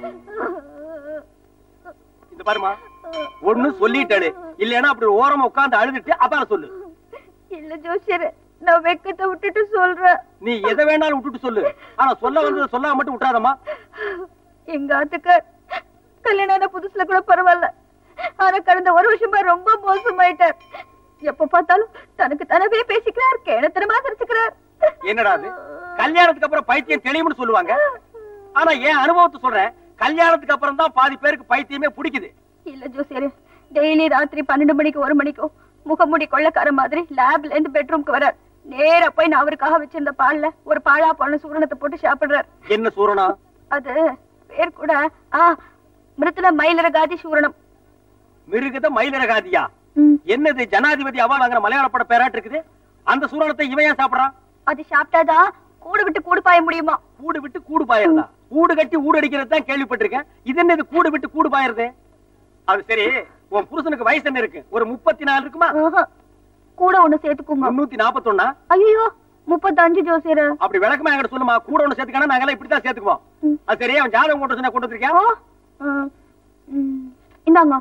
இந்த பாருமா ஒண்ணு சொல்லிட்டாளு இல்லைன்னா அப்படி ஓரமா உட்கார்ந்து அழுதுட்டு அப்புறம் சொல்லு இல்ல ஜோசியர் நான் வெக்கத்தை விட்டுட்டு சொல்றேன் நீ எதை வேணாலும் விட்டுட்டு சொல்லு ஆனா சொல்ல வந்தது சொல்லாம மட்டும் விட்டுறாதம்மா எங்க ஆத்துக்கார் கல்யாணம் ஆன புதுசுல கூட பரவாயில்ல ஆனா கடந்த ஒரு வருஷமா ரொம்ப மோசமாயிட்டார் எப்ப பார்த்தாலும் தனக்கு தனவே பேசிக்கிறார் கேணத்தனமா சிரிச்சுக்கிறார் என்னடா அது கல்யாணத்துக்கு அப்புறம் பைத்தியம் தெளிவுன்னு சொல்லுவாங்க ஆனா என் அனுபவத்தை சொல்றேன் கல்யாணத்துக்கு அப்புறம் தான் பாதி பேருக்கு பைத்தியமே பிடிக்குது இல்ல ஜோசியர் டெய்லி ராத்திரி பன்னெண்டு மணிக்கு ஒரு மணிக்கும் முகமூடி கொள்ளக்கார மாதிரி லேப்ல இருந்து பெட்ரூம்க்கு வரார் நேரா போய் நான் அவருக்காக வச்சிருந்த பால்ல ஒரு பாழா போன சூரணத்தை போட்டு சாப்பிடுறார் என்ன சூரணா அது பேர் கூட ஆ மிருத்துல மயிலரகாதி சூரணம் மிருகத மயிலரகாதியா ம். என்னது ஜனாதிபதி அவார்டு வாங்குற மலையாள பட பேராட்டு இருக்குது அந்த சூரணத்தை இவன் ஏன் சாப்பிடுறான் அது சாப்பிட்டாதான் கூடு விட்டு கூடு பாய முடியுமா கூடு விட்டு கூடு பாயறதா கூடு கட்டி ஊடு அடிக்கிறது தான் கேள்விப்பட்டிருக்கேன் இது என்ன இது கூடு விட்டு கூடு பாயறது அது சரி உன் புருஷனுக்கு வயசு என்ன இருக்கு ஒரு முப்பத்தி நாலு இருக்குமா ஆஹா. கூட ஒண்ணு சேர்த்துக்குங்க முன்னூத்தி நாப்பத்தொன்னா ஐயோ முப்பத்தஞ்சு ஜோசியர் அப்படி விளக்கமா என்கிட்ட சொல்லுமா கூட ஒண்ணு சேர்த்துக்கானா நாங்கெல்லாம் இப்படித்தான் சேர்த்துக்குவோம் ம். அது சரி அவன் ஜாதகம் கொண்டு சொன்னா கொண்டு வந்திருக்கியா ஓ ம். ம். இந்தாங்க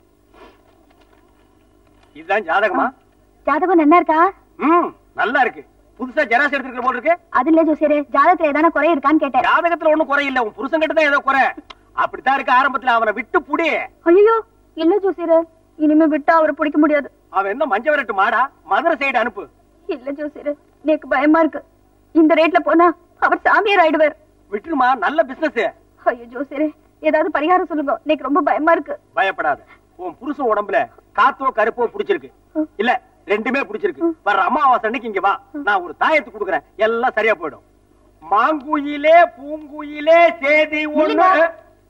இதுதான் ஜாதகமா ஜாதகம் நல்லா இருக்கா ம் நல்லா இருக்கு புதுசா ஜெராக்ஸ் எடுத்துருக்க போல இருக்கு அது இல்ல ஜோசியரே ஜாதகத்துல ஏதான குறை இருக்கான்னு கேட்டேன் ஜாதகத்துல ஒண்ணும் குறை இல்ல உன் புருஷன் கிட்ட தான் ஏதோ குறை அப்படித்தான் இருக்கு ஆரம்பத்துல அவனை விட்டு புடி ஐயோ இல்ல ஜோசியரே இனிமே விட்டா அவரை பிடிக்க முடியாது அவன் என்ன மஞ்ச விரட்டு மாடா மதுரை சைடு அனுப்பு இல்ல ஜோசியரே எனக்கு பயமா இருக்கு இந்த ரேட்ல போனா அவர் சாமியார் ஆயிடுவார் விட்டுருமா நல்ல பிசினஸ் ஐயோ ஜோசியரே ஏதாவது பரிகாரம் சொல்லுங்க எனக்கு ரொம்ப பயமா இருக்கு பயப்படாத உன் புருஷன் உடம்புல காத்தோ கருப்போ புடிச்சிருக்கு இல்ல ரெண்டுமே புடிச்சிருக்கு வர்ற அமாவாசை அன்னைக்கு இங்க வா நான் ஒரு தாயத்து கொடுக்குறேன் எல்லாம் சரியா போயிடும் மாங்குயிலே பூங்குயிலே சேதி ஒண்ணு இல்லைங்க.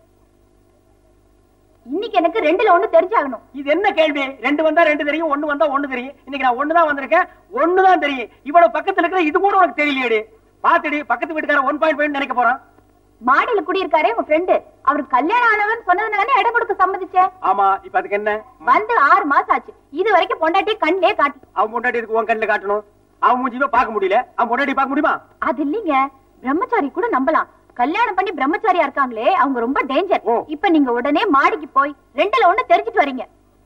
இன்னைக்கு எனக்கு ரெண்டுல ஒண்ணு தெரிஞ்சாகணும் இது என்ன கேள்வி ரெண்டு வந்தா ரெண்டு தெரியும் ஒண்ணு வந்தா ஒண்ணு தெரியும் இன்னைக்கு நான் ஒண்ணுதான் வந்திருக்கேன் ஒண்ணுதான் தெரியும் இவ்வளவு பக்கத்துல இருக்கிற இது கூட உனக்கு தெரியலையேடி பாத்துடி பக்கத்து வீட்டுக்காரன் ஒன் பாயிண்ட் ஃபைவ் நினைக்க போறான் மாடியில குடியிருக்காரே உங்க ஃப்ரெண்டு அவருக்கு கல்யாணம் ஆனவன் சொன்னதுனால இடம் கொடுக்க சம்மதிச்சேன் ஆமா இப்ப அதுக்கு என்ன வந்து ஆறு மாசம் ஆச்சு இது வரைக்கும் பொண்டாட்டி கண்ணிலே காட்டி அவன் பொண்டாட்டி இதுக்கு உன் கண்ணுல காட்டணும் அவன் மூஞ்சிவே பார்க்க முடியல அவன் பொண்டாட்டி பார்க்க முடியுமா அது இல்லீங்க பிரம்மச்சாரி கூட நம்பலாம் கல்யாணம் பண்ணி பிரம்மச்சாரியா இருக்காங்களே அவங்க ரொம்ப டேஞ்சர் ஓ. இப்ப நீங்க உடனே மாடிக்கு போய் ரெண்டுல ஒண்ணு தெரிஞ்சுட்டு வரீங்க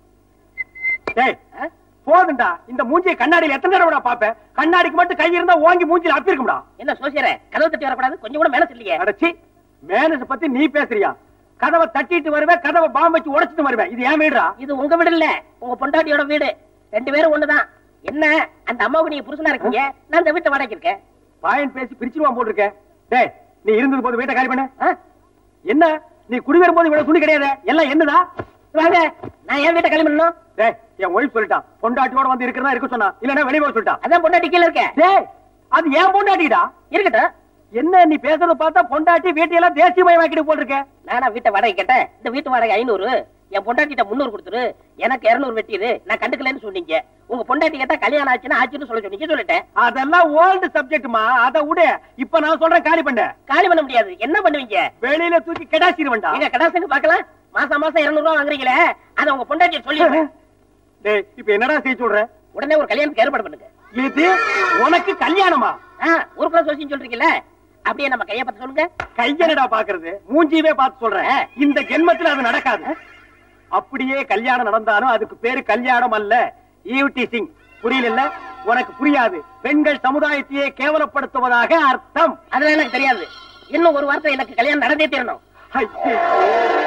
டேய் போதுண்டா இந்த மூஞ்சியை கண்ணாடியில எத்தனை தடவை பாப்பேன் கண்ணாடிக்கு மட்டும் கை இருந்தா ஓங்கி மூஞ்சில அப்பிருக்கும்டா என்ன சோசியரே கதவு தட்டி வரக்கூடாது கொஞ்சம் கூட மேனஸ் இல்லையே அடச்சி மேனேஜ் பத்தி நீ பேசுறியா கதவை தட்டிட்டு வருவேன் கதவை பாம்பு வச்சு உடைச்சிட்டு வருவேன் இது ஏன் வீடுடா இது உங்க வீடு இல்ல உங்க பொண்டாட்டியோட வீடு ரெண்டு பேரும் ஒண்ணுதான் என்ன அந்த அம்மாவுக்கு நீங்க புருஷனா இருக்கீங்க நான் இந்த வீட்டை வாடகைக்கு இருக்கேன் பாயன் பேசி பிரிச்சிருவான் போட்டிருக்க டேய் நீ இருந்தது போது வீட்டை காலி பண்ணு ஆ? என்ன நீ குடி வரும்போது இவ்வளவு துணி கிடையாது எல்லாம் என்னதா வாங்க நான் என் வீட்டை கிளம்பணும் டேய் என் ஒய்ஃப் சொல்லிட்டான் பொண்டாட்டியோட வந்து இருக்கிறதா இருக்க சொன்னா இல்லன்னா வெளியே போக சொல்லிட்டான் அதான் பொண்டாட்டி கீழே இருக்கேன் டேய் அது ஏன் பொண்டாட்டிடா இருக்கட்டும் என்ன நீ பேசுறத பார்த்தா பொண்டாட்டி வீட்டையெல்லாம் தேசியமயமாக்கிட்டு போட்டிருக்க நானா வீட்டை வாடகை கேட்டேன் இந்த வீட்டு வாடகை ஐநூறு என் பொண்டாட்டிட்ட முன்னூறு கொடுத்துரு எனக்கு இருநூறு வெட்டியது நான் கண்டுக்கலன்னு சொன்னீங்க உங்க பொண்டாட்டி கேட்டா கல்யாணம் ஆச்சுன்னா ஆச்சுன்னு சொல்ல சொன்னீங்க சொல்லிட்டேன் அதெல்லாம் ஓல்டு சப்ஜெக்ட்மா அத விடு இப்ப நான் சொல்றேன் காலி பண்ண காலி பண்ண முடியாது என்ன பண்ணுவீங்க வெளியில தூக்கி கெடாசிடுவேன்டா எங்க கடாசுக்கு பார்க்கலாம் மாசம் மாசம் இருநூறு ரூபா வாங்குறீங்களே அதை உங்க பொண்டாட்டிய சொல்லிடுறேன் டேய் இப்ப என்னடா செய்ய சொல்ற உடனே ஒரு கல்யாணத்துக்கு ஏற்பாடு பண்ணுங்க இது உனக்கு கல்யாணமா ஆ, ஊருக்குள்ள சோசியம் சொல்றீங்கல்ல அப்படியே நம்ம கைய பத்தி சொல்லுங்க கையனடா பாக்குறது மூஞ்சியவே பார்த்து சொல்றேன் இந்த ஜென்மத்துல அது நடக்காது அப்படியே கல்யாணம் நடந்தாலும் அதுக்கு பேரு கல்யாணம் அல்ல ஈவ்டீசிங் புரியல உனக்கு புரியாது பெண்கள் சமுதாயத்தையே கேவலப்படுத்துவதாக அர்த்தம் அதெல்லாம் எனக்கு தெரியாது இன்னும் ஒரு வாரத்தை எனக்கு கல்யாணம் நடந்தே தீரணும் ஐயோ